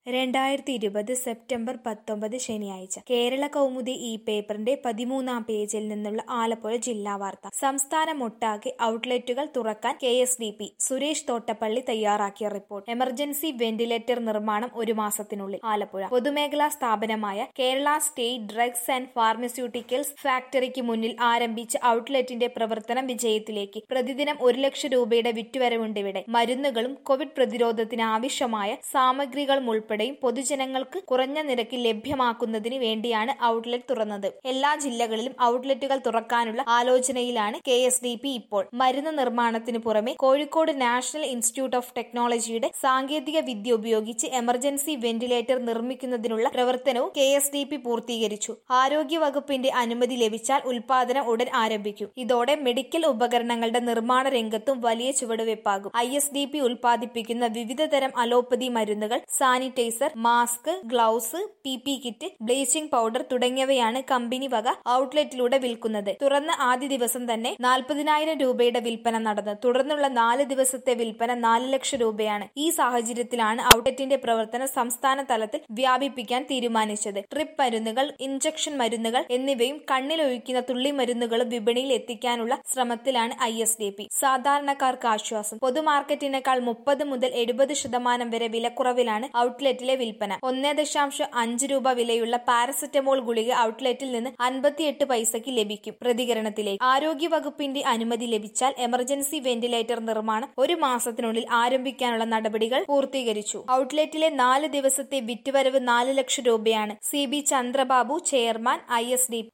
രണ്ടായിരത്തി ഇരുപത് സെപ്റ്റംബർ പത്തൊമ്പത് ശനിയാഴ്ച കേരള കൗമുദി ഈ പേപ്പറിന്റെ പതിമൂന്നാം പേജിൽ നിന്നുള്ള ആലപ്പുഴ ജില്ലാ വാർത്ത സംസ്ഥാനമൊട്ടാകെ ഔട്ട്ലെറ്റുകൾ തുറക്കാൻ K S D P Suresh Thottappally തയ്യാറാക്കിയ റിപ്പോർട്ട് എമർജൻസി വെന്റിലേറ്റർ നിർമ്മാണം ഒരു മാസത്തിനുള്ളിൽ ആലപ്പുഴ പൊതുമേഖലാ സ്ഥാപനമായ Kerala state drugs and pharmaceuticals ഫാക്ടറിക്ക് മുന്നിൽ ആരംഭിച്ച ഔട്ട്ലെറ്റിന്റെ പ്രവർത്തനം വിജയത്തിലേക്ക് പ്രതിദിനം ഒരു ലക്ഷം രൂപയുടെ വിറ്റുവരവുണ്ട് ഇവിടെ മരുന്നുകളും കോവിഡ് പ്രതിരോധത്തിന് ആവശ്യമായ സാമഗ്രികളും ഉൾപ്പെടെയും പൊതുജനങ്ങൾക്ക് കുറഞ്ഞ നിരക്കിൽ ലഭ്യമാക്കുന്നതിന് വേണ്ടിയാണ് ഔട്ട്ലെറ്റ് തുറന്നത് എല്ലാ ജില്ലകളിലും ഔട്ട്ലെറ്റുകൾ തുറക്കാനുള്ള ആലോചനയിലാണ് കെ എസ് ഡി പി ഇപ്പോൾ മരുന്ന് നിർമ്മാണത്തിന് പുറമെ കോഴിക്കോട് നാഷണൽ ഇൻസ്റ്റിറ്റ്യൂട്ട് ഓഫ് ടെക്നോളജിയുടെ സാങ്കേതിക വിദ്യ ഉപയോഗിച്ച് എമർജൻസി വെന്റിലേറ്റർ നിർമ്മിക്കുന്നതിനുള്ള പ്രവർത്തനവും കെ എസ് ഡി പി പൂർത്തീകരിച്ചു ആരോഗ്യ വകുപ്പിന്റെ അനുമതി ലഭിച്ചാൽ ഉൽപാദനം ഉടൻ ആരംഭിക്കും ഇതോടെ മെഡിക്കൽ ഉപകരണങ്ങളുടെ നിർമ്മാണ രംഗത്തും വലിയ ചുവടുവയ്പാകും ഐ എസ് ഡി പി ഉൽപ്പാദിപ്പിക്കുന്ന വിവിധതരം അലോപ്പതി മരുന്നുകൾ sanitiser mask gloves P P kit bleaching powder തുടങ്ങിയവയാണ് കമ്പനി വക ഔട്ട്ലെറ്റിലൂടെ വിൽക്കുന്നത് തുറന്ന ആദ്യ ദിവസം തന്നെ നാൽപ്പതിനായിരം രൂപയുടെ വിൽപ്പന നടന്നു തുടർന്നുള്ള നാല് ദിവസത്തെ വിൽപ്പന നാല് ലക്ഷം രൂപയാണ് ഈ സാഹചര്യത്തിലാണ് ഔട്ട്ലെറ്റിന്റെ പ്രവർത്തനം സംസ്ഥാന തലത്തിൽ വ്യാപിപ്പിക്കാൻ തീരുമാനിച്ചത് ട്രിപ്പ് മരുന്നുകൾ ഇഞ്ചക്ഷൻ മരുന്നുകൾ എന്നിവയും കണ്ണിലൊഴിക്കുന്ന തുള്ളി മരുന്നുകളും വിപണിയിൽ എത്തിക്കാനുള്ള ശ്രമത്തിലാണ് ഐ എസ് ഡി പി സാധാരണക്കാർക്ക് ആശ്വാസം പൊതുമാർക്കറ്റിനേക്കാൾ മുപ്പത് മുതൽ എഴുപത് ശതമാനം വരെ വിലക്കുറവിലാണ് ഔട്ട്ലെറ്റിലെ വിൽപ്പന ഒന്നേ ദശാംശം അഞ്ച് രൂപ വിലയുള്ള പാരസെറ്റമോൾ ഗുളിക ഔട്ട്ലെറ്റിൽ നിന്ന് അൻപത്തിയെട്ട് പൈസയ്ക്ക് ലഭിക്കും പ്രതികരണത്തിലേക്ക് ആരോഗ്യ വകുപ്പിന്റെ അനുമതി ലഭിച്ചാൽ എമർജൻസി വെന്റിലേറ്റർ നിർമ്മാണം ഒരു മാസത്തിനുള്ളിൽ ആരംഭിക്കാനുള്ള നടപടികൾ പൂർത്തീകരിച്ചു ഔട്ട്ലെറ്റിലെ നാല് ദിവസത്തെ വിറ്റുവരവ് നാല് ലക്ഷം രൂപയാണ് C B Chandrababu chairman I S D